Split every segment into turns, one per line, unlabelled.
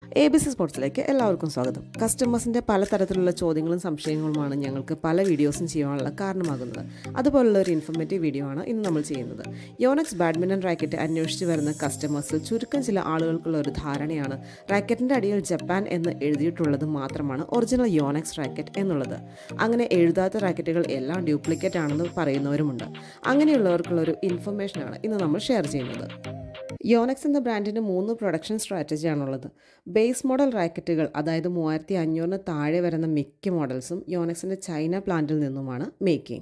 A B C സ്പോർട്സിലേക്ക് എല്ലാവർക്കും സ്വാഗതം കസ്റ്റമേഴ്സിൻ്റെ പലതരത്തിലുള്ള ചോദ്യങ്ങളും സംശയങ്ങളുമാണ് ഞങ്ങൾക്ക് പല വീഡിയോസും ചെയ്യാനുള്ള കാരണമാകുന്നത് അതുപോലുള്ള ഒരു ഇൻഫർമേറ്റീവ് വീഡിയോ ആണ് ഇന്ന് നമ്മൾ ചെയ്യുന്നത് യോണക്സ് ബാഡ്മിൻ്റൺ റാക്കറ്റ് അന്വേഷിച്ച് വരുന്ന കസ്റ്റമേഴ്സിൽ ചുരുക്കം ചില ആളുകൾക്കുള്ള ഒരു ധാരണയാണ് റാക്കറ്റിൻ്റെ അടിയിൽ ജപ്പാൻ എന്ന് എഴുതിയിട്ടുള്ളത് മാത്രമാണ് ഒറിജിനൽ യോണക്സ് റാക്കറ്റ് എന്നുള്ളത് അങ്ങനെ എഴുതാത്ത റാക്കറ്റുകൾ എല്ലാം ഡ്യൂപ്ലിക്കേറ്റ് ആണെന്ന് പറയുന്നവരുമുണ്ട് അങ്ങനെയുള്ളവർക്കുള്ള ഒരു ഇൻഫർമേഷനാണ് ഇന്ന് നമ്മൾ ഷെയർ ചെയ്യുന്നത് യോനെക്സ് എന്ന ബ്രാൻഡിന് മൂന്ന് പ്രൊഡക്ഷൻ സ്ട്രാറ്റജിയാണുള്ളത് ബേസ് മോഡൽ റാക്കറ്റുകൾ അതായത് മൂവായിരത്തി അഞ്ഞൂറിന് താഴെ വരുന്ന മിക്ക മോഡൽസും യോനെക്സിൻ്റെ ചൈന പ്ലാന്റിൽ നിന്നുമാണ് മേക്കിംഗ്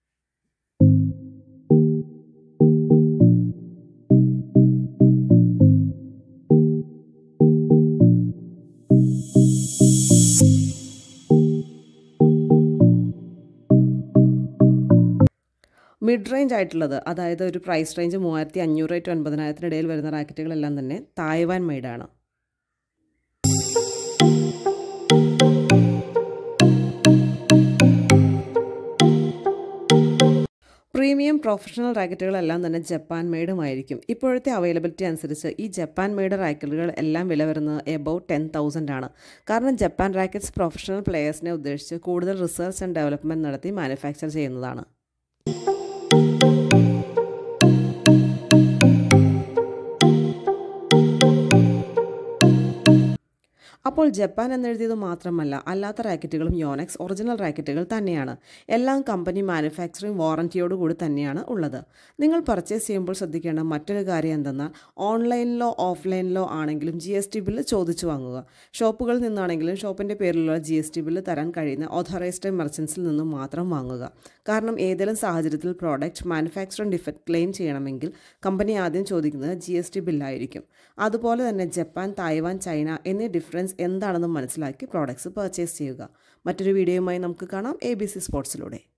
മിഡ് റേഞ്ച് ആയിട്ടുള്ളത് അതായത് ഒരു പ്രൈസ് റേഞ്ച് മൂവായിരത്തി അഞ്ഞൂറ് ടു ഒൻപതിനായിരത്തിനിടയിൽ വരുന്ന റാക്കറ്റുകളെല്ലാം തന്നെ തായ്വാൻ മെയ്ഡാണ് പ്രീമിയം പ്രൊഫഷണൽ റാക്കറ്റുകളെല്ലാം തന്നെ ജപ്പാൻ മെയ്ഡുമായിരിക്കും ഇപ്പോഴത്തെ അവൈലബിലിറ്റി അനുസരിച്ച് ഈ ജപ്പാൻ മെയ്ഡ് റാക്കറ്റുകൾ എല്ലാം വില വരുന്നത് എബൌട്ട് ടെൻ തൗസൻഡ് ആണ് കാരണം ജപ്പാൻ റാക്കറ്റ്സ് പ്രൊഫഷണൽ പ്ലെയേഴ്സിനെ ഉദ്ദേശിച്ച് കൂടുതൽ റിസർച്ച് ആൻഡ് ഡെവലപ്മെൻറ്റ് നടത്തി മാനുഫാക്ചർ ചെയ്യുന്നതാണ് അപ്പോൾ ജപ്പാൻ എന്നെഴുതിയത് മാത്രമല്ല അല്ലാത്ത റാക്കറ്റുകളും യോനെക്സ് ഒറിജിനൽ റാക്കറ്റുകൾ തന്നെയാണ് എല്ലാം കമ്പനി മാനുഫാക്ചറിംഗ് വാറൻറ്റിയോടുകൂടി തന്നെയാണ് ഉള്ളത് നിങ്ങൾ പർച്ചേസ് ചെയ്യുമ്പോൾ ശ്രദ്ധിക്കേണ്ട മറ്റൊരു കാര്യം എന്തെന്നാൽ ഓൺലൈനിലോ ഓഫ്ലൈനിലോ ആണെങ്കിലും ജി എസ് ടി ബില്ല് ചോദിച്ചു വാങ്ങുക ഷോപ്പുകളിൽ നിന്നാണെങ്കിലും ഷോപ്പിൻ്റെ പേരിലുള്ള ജി എസ് ടി ബില്ല് തരാൻ കഴിയുന്ന ഓഥറൈസ്ഡ് മെർച്ചൻസിൽ നിന്നും മാത്രം വാങ്ങുക കാരണം ഏതെങ്കിലും സാഹചര്യത്തിൽ പ്രോഡക്റ്റ് മാനുഫാക്ചറിംഗ് ഡിഫക്റ്റ് ക്ലെയിം ചെയ്യണമെങ്കിൽ കമ്പനി ആദ്യം ചോദിക്കുന്നത് ജി എസ് ടി ബില്ലായിരിക്കും അതുപോലെ തന്നെ ജപ്പാൻ തായ്വാൻ ചൈന എന്നീ ഡിഫറൻസ് എന്താണെന്ന് മനസ്സിലാക്കി പ്രോഡക്ട്സ് പർച്ചേസ് ചെയ്യുക മറ്റൊരു വീഡിയോയുമായി നമുക്ക് കാണാം എ ബി സി സ്പോർട്സിലൂടെ